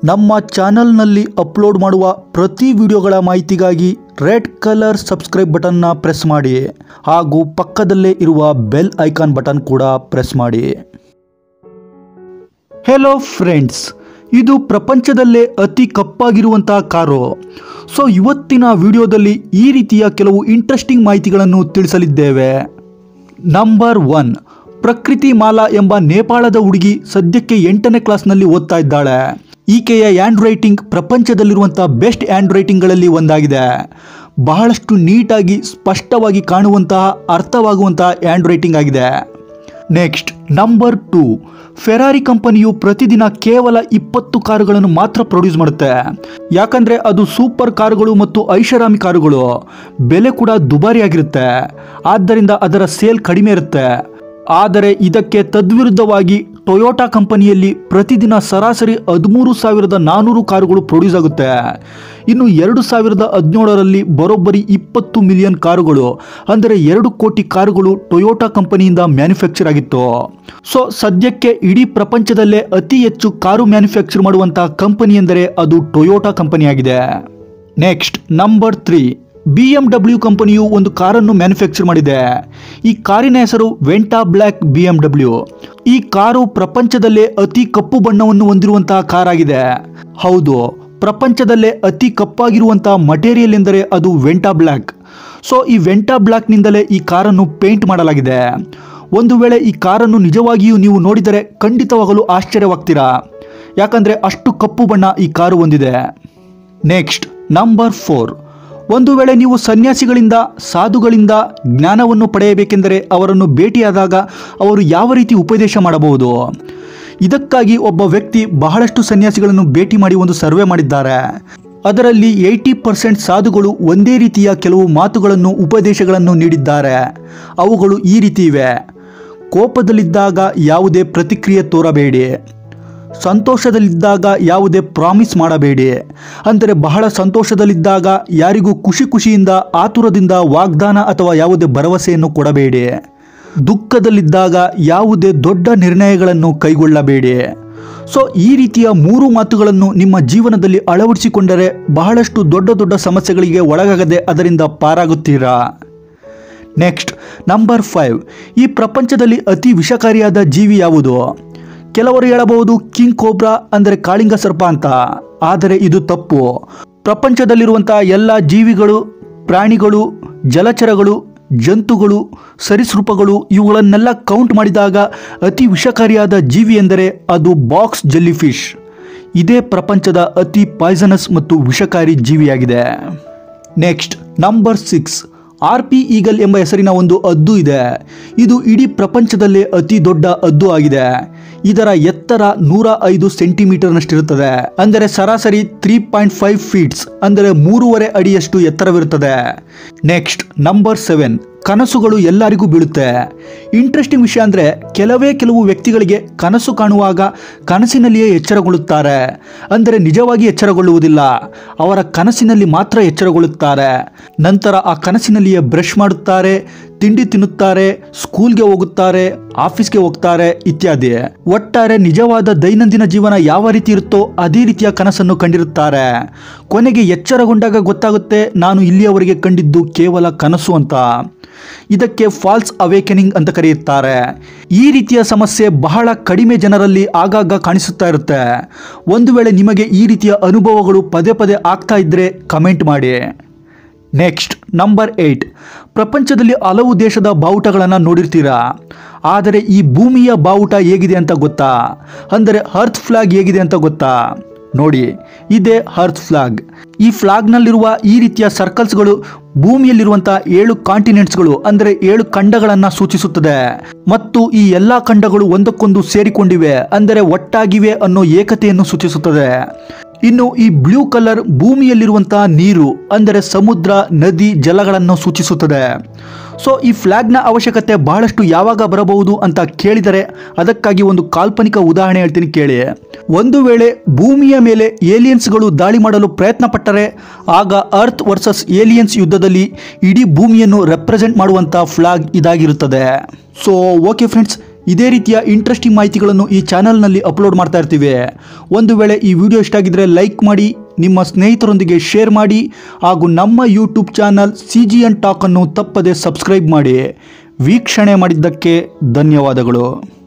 ನಮ್ಮ ಚಾನಲ್ನಲ್ಲಿ ಅಪ್ಲೋಡ್ ಮಾಡುವ ಪ್ರತಿ ವಿಡಿಯೋಗಳ ಮಾಹಿತಿಗಾಗಿ ರೆಡ್ ಕಲರ್ ಸಬ್ಸ್ಕ್ರೈಬ್ ಬಟನ್ನ ಪ್ರೆಸ್ ಮಾಡಿ ಹಾಗೂ ಪಕ್ಕದಲ್ಲೇ ಇರುವ ಬೆಲ್ ಐಕಾನ್ ಬಟನ್ ಕೂಡ ಪ್ರೆಸ್ ಮಾಡಿ ಹೆಲೋ ಫ್ರೆಂಡ್ಸ್ ಇದು ಪ್ರಪಂಚದಲ್ಲೇ ಅತಿ ಕಪ್ಪಾಗಿರುವಂತಹ ಕಾರು ಸೊ ಇವತ್ತಿನ ವಿಡಿಯೋದಲ್ಲಿ ಈ ರೀತಿಯ ಕೆಲವು ಇಂಟ್ರೆಸ್ಟಿಂಗ್ ಮಾಹಿತಿಗಳನ್ನು ತಿಳಿಸಲಿದ್ದೇವೆ ನಂಬರ್ ಒನ್ ಪ್ರಕೃತಿ ಮಾಲಾ ಎಂಬ ನೇಪಾಳದ ಹುಡುಗಿ ಸದ್ಯಕ್ಕೆ ಎಂಟನೇ ಕ್ಲಾಸ್ನಲ್ಲಿ ಓದ್ತಾ ಇದ್ದಾಳೆ ಈಕೆಯ ಹ್ಯಾಂಡ್ ರೈಟಿಂಗ್ ಪ್ರಪಂಚದಲ್ಲಿರುವಂಥ ಬೆಸ್ಟ್ ಹ್ಯಾಂಡ್ ರೈಟಿಂಗ್ಗಳಲ್ಲಿ ಒಂದಾಗಿದೆ ಬಹಳಷ್ಟು ನೀಟಾಗಿ ಸ್ಪಷ್ಟವಾಗಿ ಕಾಣುವಂತಹ ಅರ್ಥವಾಗುವಂತಹ ಹ್ಯಾಂಡ್ ರೈಟಿಂಗ್ ಆಗಿದೆ ನೆಕ್ಸ್ಟ್ ನಂಬರ್ ಟೂ ಫೆರಾರಿ ಕಂಪನಿಯು ಪ್ರತಿದಿನ ಕೇವಲ ಇಪ್ಪತ್ತು ಕಾರುಗಳನ್ನು ಮಾತ್ರ ಪ್ರೊಡ್ಯೂಸ್ ಮಾಡುತ್ತೆ ಯಾಕಂದ್ರೆ ಅದು ಸೂಪರ್ ಕಾರುಗಳು ಮತ್ತು ಐಷಾರಾಮಿ ಕಾರುಗಳು ಬೆಲೆ ಕೂಡ ದುಬಾರಿಯಾಗಿರುತ್ತೆ ಆದ್ದರಿಂದ ಅದರ ಸೇಲ್ ಕಡಿಮೆ ಇರುತ್ತೆ ಆದರೆ ಇದಕ್ಕೆ ತದ್ವಿರುದ್ಧವಾಗಿ ಟೊಯೋಟಾ ಕಂಪನಿಯಲ್ಲಿ ಪ್ರತಿದಿನ ಸರಾಸರಿ ಹದಿಮೂರು ಸಾವಿರದ ನಾನ್ನೂರು ಕಾರುಗಳು ಪ್ರೊಡ್ಯೂಸ್ ಆಗುತ್ತೆ ಇನ್ನು ಎರಡು ಸಾವಿರದ ಹದಿನೇಳರಲ್ಲಿ ಬರೋಬ್ಬರಿ ಇಪ್ಪತ್ತು ಮಿಲಿಯನ್ ಕಾರುಗಳು ಅಂದರೆ ಎರಡು ಕೋಟಿ ಕಾರುಗಳು ಟೊಯೋಟಾ ಕಂಪನಿಯಿಂದ ಮ್ಯಾನುಫ್ಯಾಕ್ಚರ್ ಆಗಿತ್ತು ಸೊ ಸದ್ಯಕ್ಕೆ ಇಡೀ ಪ್ರಪಂಚದಲ್ಲೇ ಅತಿ ಹೆಚ್ಚು ಕಾರು ಮ್ಯಾನುಫ್ಯಾಕ್ಚರ್ ಮಾಡುವಂತಹ ಕಂಪನಿ ಎಂದರೆ ಅದು ಟೊಯೋಟಾ ಕಂಪನಿಯಾಗಿದೆ next number three B M W ಕಂಪನಿಯು ಒಂದು ಕಾರನ್ನು ಮ್ಯಾನುಫ್ಯಾಕ್ಚರ್ ಮಾಡಿದೆ ಈ ಕಾರಿನ ಹೆಸರು Vantablack B M W ಈ ಕಾರು ಪ್ರಪಂಚದಲ್ಲೇ ಅತಿ ಕಪ್ಪು ಬಣ್ಣವನ್ನು ಹೊಂದಿರುವಂತಹ ಕಾರ್ ಆಗಿದೆ ಹೌದು ಪ್ರಪಂಚದಲ್ಲೇ ಅತಿ ಕಪ್ಪಾಗಿರುವಂತಹ ಮಟೀರಿಯಲ್ ಎಂದರೆ ಅದು ವೆಂಟಾ ಬ್ಲ್ಯಾಕ್ ಸೊ ಈ ವೆಂಟಾ ಬ್ಲ್ಯಾಕ್ನಿಂದಲೇ ಈ ಕಾರನ್ನು ಪೇಂಟ್ ಮಾಡಲಾಗಿದೆ ಒಂದು ವೇಳೆ ಈ ಕಾರನ್ನು ನಿಜವಾಗಿಯೂ ನೀವು ನೋಡಿದರೆ ಖಂಡಿತವಾಗಲು ಆಶ್ಚರ್ಯವಾಗ್ತೀರಾ ಯಾಕಂದರೆ ಅಷ್ಟು ಕಪ್ಪು ಬಣ್ಣ ಈ ಕಾರು ಹೊಂದಿದೆ ನೆಕ್ಸ್ಟ್ ನಂಬರ್ ಫೋರ್ ಒಂದು ವೇಳೆ ನೀವು ಸನ್ಯಾಸಿಗಳಿಂದ ಸಾಧುಗಳಿಂದ ಜ್ಞಾನವನ್ನು ಪಡೆಯಬೇಕೆಂದರೆ ಅವರನ್ನು ಭೇಟಿಯಾದಾಗ ಅವರು ಯಾವ ರೀತಿ ಉಪದೇಶ ಮಾಡಬಹುದು ಇದಕ್ಕಾಗಿ ಒಬ್ಬ ವ್ಯಕ್ತಿ ಬಹಳಷ್ಟು ಸನ್ಯಾಸಿಗಳನ್ನು ಭೇಟಿ ಮಾಡಿ ಒಂದು ಸರ್ವೆ ಮಾಡಿದ್ದಾರೆ ಅದರಲ್ಲಿ ಏಯ್ಟಿ ಪರ್ಸೆಂಟ್ ಸಾಧುಗಳು ಒಂದೇ ರೀತಿಯ ಕೆಲವು ಮಾತುಗಳನ್ನು ಉಪದೇಶಗಳನ್ನು ನೀಡಿದ್ದಾರೆ ಅವುಗಳು ಈ ರೀತಿ ಇವೆ ಕೋಪದಲ್ಲಿದ್ದಾಗ ಯಾವುದೇ ಪ್ರತಿಕ್ರಿಯೆ ತೋರಬೇಡಿ ಸಂತೋಷದಲ್ಲಿದ್ದಾಗ ಯಾವುದೇ ಪ್ರಾಮಿಸ್ ಮಾಡಬೇಡಿ ಅಂದರೆ ಬಹಳ ಸಂತೋಷದಲ್ಲಿದ್ದಾಗ ಯಾರಿಗೂ ಖುಷಿ ಖುಷಿಯಿಂದ ಆತುರದಿಂದ ವಾಗ್ದಾನ ಅಥವಾ ಯಾವುದೇ ಭರವಸೆಯನ್ನು ಕೊಡಬೇಡಿ ದುಃಖದಲ್ಲಿದ್ದಾಗ ಯಾವುದೇ ದೊಡ್ಡ ನಿರ್ಣಯಗಳನ್ನು ಕೈಗೊಳ್ಳಬೇಡಿ ಸೊ ಈ ರೀತಿಯ ಮೂರು ಮಾತುಗಳನ್ನು ನಿಮ್ಮ ಜೀವನದಲ್ಲಿ ಅಳವಡಿಸಿಕೊಂಡರೆ ಬಹಳಷ್ಟು ದೊಡ್ಡ ದೊಡ್ಡ ಸಮಸ್ಯೆಗಳಿಗೆ ಒಳಗಾಗದೆ ಅದರಿಂದ ಪಾರಾಗುತ್ತೀರಾ ನೆಕ್ಸ್ಟ್ ನಂಬರ್ ಫೈವ್ ಈ ಪ್ರಪಂಚದಲ್ಲಿ ಅತಿ ವಿಷಕಾರಿಯಾದ ಜೀವಿ ಯಾವುದು ಕೆಲವರು ಹೇಳಬಹುದು ಕಿಂಗ್ ಕೋಬ್ರಾ ಅಂದರೆ ಕಾಳಿಂಗ ಸರ್ಪ ಅಂತ ಆದರೆ ಇದು ತಪ್ಪು ಪ್ರಪಂಚದಲ್ಲಿರುವಂತಹ ಎಲ್ಲ ಜೀವಿಗಳು ಪ್ರಾಣಿಗಳು ಜಲಚರಗಳು ಜಂತುಗಳು ಸರೀಸೃಪಗಳು ಇವುಗಳನ್ನೆಲ್ಲ ಕೌಂಟ್ ಮಾಡಿದಾಗ ಅತಿ ವಿಷಕಾರಿಯಾದ ಜೀವಿ ಎಂದರೆ ಅದು ಬಾಕ್ಸ್ ಜೆಲ್ಲಿಫಿಶ್ ಇದೇ ಪ್ರಪಂಚದ ಅತಿ ಪಾಯ್ಸನಸ್ ಮತ್ತು ವಿಷಕಾರಿ ಜೀವಿಯಾಗಿದೆ next number six harpy eagle ಎಂಬ ಹೆಸರಿನ ಒಂದು ಹದ್ದು ಇದೆ ಇದು ಇಡೀ ಪ್ರಪಂಚದಲ್ಲೇ ಅತಿ ದೊಡ್ಡ ಹದ್ದು ಆಗಿದೆ ಇದರ ಎತ್ತರ ನೂರ ಐದು ಸೆಂಟಿಮೀಟರ್ನಷ್ಟಿರುತ್ತದೆ ಅಂದರೆ ಸರಾಸರಿ ತ್ರೀ ಪಾಯಿಂಟ್ ಫೈವ್ ಫೀಟ್ಸ್ ಅಂದರೆ ಮೂರುವರೆ ಅಡಿಯಷ್ಟು ಎತ್ತರವಿರುತ್ತದೆ ನೆಕ್ಸ್ಟ್ ನಂಬರ್ ಸೆವೆನ್ ಕನಸುಗಳು ಎಲ್ಲರಿಗೂ ಬೀಳುತ್ತೆ ಇಂಟ್ರೆಸ್ಟಿಂಗ್ ವಿಷಯ ಅಂದರೆ ಕೆಲವೇ ಕೆಲವು ವ್ಯಕ್ತಿಗಳಿಗೆ ಕನಸು ಕಾಣುವಾಗ ಕನಸಿನಲ್ಲಿಯೇ ಎಚ್ಚರಗೊಳ್ಳುತ್ತಾರೆ ಅಂದರೆ ನಿಜವಾಗಿ ಎಚ್ಚರಗೊಳ್ಳುವುದಿಲ್ಲ ಅವರ ಕನಸಿನಲ್ಲಿ ಮಾತ್ರ ಎಚ್ಚರಗೊಳ್ಳುತ್ತಾರೆ ನಂತರ ಆ ಕನಸಿನಲ್ಲಿಯೇ ಬ್ರಷ್ ಮಾಡುತ್ತಾರೆ ತಿಂಡಿ ತಿನ್ನುತ್ತಾರೆ ಸ್ಕೂಲ್ಗೆ ಹೋಗುತ್ತಾರೆ ಆಫೀಸ್ಗೆ ಹೋಗ್ತಾರೆ ಇತ್ಯಾದಿ ಒಟ್ಟಾರೆ ನಿಜವಾದ ದೈನಂದಿನ ಜೀವನ ಯಾವ ರೀತಿ ಇರುತ್ತೋ ಅದೇ ರೀತಿಯ ಕನಸನ್ನು ಕಂಡಿರುತ್ತಾರೆ ಕೊನೆಗೆ ಎಚ್ಚರಗೊಂಡಾಗ ಗೊತ್ತಾಗುತ್ತೆ ನಾನು ಇಲ್ಲಿಯವರೆಗೆ ಕಂಡಿದ್ದು ಕೇವಲ ಕನಸು ಅಂತ ಇದಕ್ಕೆ ಫಾಲ್ಸ್ ಅವೇಕೆನಿಂಗ್ ಅಂತ ಕರೆಯುತ್ತಾರೆ ಈ ರೀತಿಯ ಸಮಸ್ಯೆ ಬಹಳ ಕಡಿಮೆ ಜನರಲ್ಲಿ ಆಗಾಗ ಕಾಣಿಸುತ್ತಾ ಇರುತ್ತೆ ಒಂದು ವೇಳೆ ನಿಮಗೆ ಈ ರೀತಿಯ ಅನುಭವಗಳು ಪದೇ ಪದೇ ಆಗ್ತಾ ಇದ್ರೆ ಕಮೆಂಟ್ ಮಾಡಿ ನೆಕ್ಸ್ಟ್ ನಂಬರ್ ಏಯ್ಟ್ ಪ್ರಪಂಚದಲ್ಲಿ ಹಲವು ದೇಶದ ಬಾವುಟಗಳನ್ನು ನೋಡಿರ್ತೀರಾ ಆದರೆ ಈ ಭೂಮಿಯ ಬಾವುಟ ಹೇಗಿದೆ ಅಂತ ಗೊತ್ತಾ ಅಂದರೆ ಅರ್ತ್ ಫ್ಲಾಗ್ ಹೇಗಿದೆ ಅಂತ ಗೊತ್ತಾ ನೋಡಿ ಇದೇ ಅರ್ತ್ ಫ್ಲಾಗ್ ಈ ಫ್ಲಾಗ್ನಲ್ಲಿರುವ ಈ ರೀತಿಯ ಸರ್ಕಲ್ಸ್ಗಳು ಭೂಮಿಯಲ್ಲಿರುವಂತಹ ಏಳು ಕಾಂಟಿನೆಂಟ್ಸ್ಗಳು ಅಂದರೆ ಏಳು ಖಂಡಗಳನ್ನು ಸೂಚಿಸುತ್ತದೆ ಮತ್ತು ಈ ಎಲ್ಲಾ ಖಂಡಗಳು ಒಂದಕ್ಕೊಂದು ಸೇರಿಕೊಂಡಿವೆ ಅಂದರೆ ಒಟ್ಟಾಗಿವೆ ಅನ್ನೋ ಏಕತೆಯನ್ನು ಸೂಚಿಸುತ್ತದೆ ಇನ್ನು ಈ ಬ್ಲೂ ಕಲರ್ ಭೂಮಿಯಲ್ಲಿರುವಂತಹ ನೀರು ಅಂದರೆ ಸಮುದ್ರ ನದಿ ಜಲಗಳನ್ನು ಸೂಚಿಸುತ್ತದೆ ಸೊ ಈ ಫ್ಲಾಗ್ನ ಅವಶ್ಯಕತೆ ಬಹಳಷ್ಟು ಯಾವಾಗ ಬರಬಹುದು ಅಂತ ಕೇಳಿದರೆ ಅದಕ್ಕಾಗಿ ಒಂದು ಕಾಲ್ಪನಿಕ ಉದಾಹರಣೆ ಹೇಳ್ತೀನಿ ಕೇಳಿ ಒಂದು ವೇಳೆ ಭೂಮಿಯ ಮೇಲೆ ಏಲಿಯನ್ಸ್ಗಳು ದಾಳಿ ಮಾಡಲು ಪ್ರಯತ್ನ ಪಟ್ಟರೆ ಆಗ ಅರ್ತ್ ವರ್ಸಸ್ ಏಲಿಯನ್ಸ್ ಯುದ್ಧದಲ್ಲಿ ಇಡೀ ಭೂಮಿಯನ್ನು ರೆಪ್ರೆಸೆಂಟ್ ಮಾಡುವಂಥ ಫ್ಲಾಗ್ ಇದಾಗಿರುತ್ತದೆ ಸೊ ಓಕೆ ಫ್ರೆಂಡ್ಸ್ ಇದೇ ರೀತಿಯ ಇಂಟ್ರೆಸ್ಟಿಂಗ್ ಮಾಹಿತಿಗಳನ್ನು ಈ ಚಾನಲ್ನಲ್ಲಿ ಅಪ್ಲೋಡ್ ಮಾಡ್ತಾ ಇರ್ತೀವಿ ಒಂದು ವೇಳೆ ಈ ವಿಡಿಯೋ ಇಷ್ಟ ಆಗಿದ್ರೆ ಲೈಕ್ ಮಾಡಿ ನಿಮ್ಮ ಸ್ನೇಹಿತರೊಂದಿಗೆ ಶೇರ್ ಮಾಡಿ ಹಾಗೂ ನಮ್ಮ YouTube channel C G N ಟಾಕನ್ನು ತಪ್ಪದೆ ಸಬ್ಸ್ಕ್ರೈಬ್ ಮಾಡಿ ವೀಕ್ಷಣೆ ಮಾಡಿದ್ದಕ್ಕೆ ಧನ್ಯವಾದಗಳು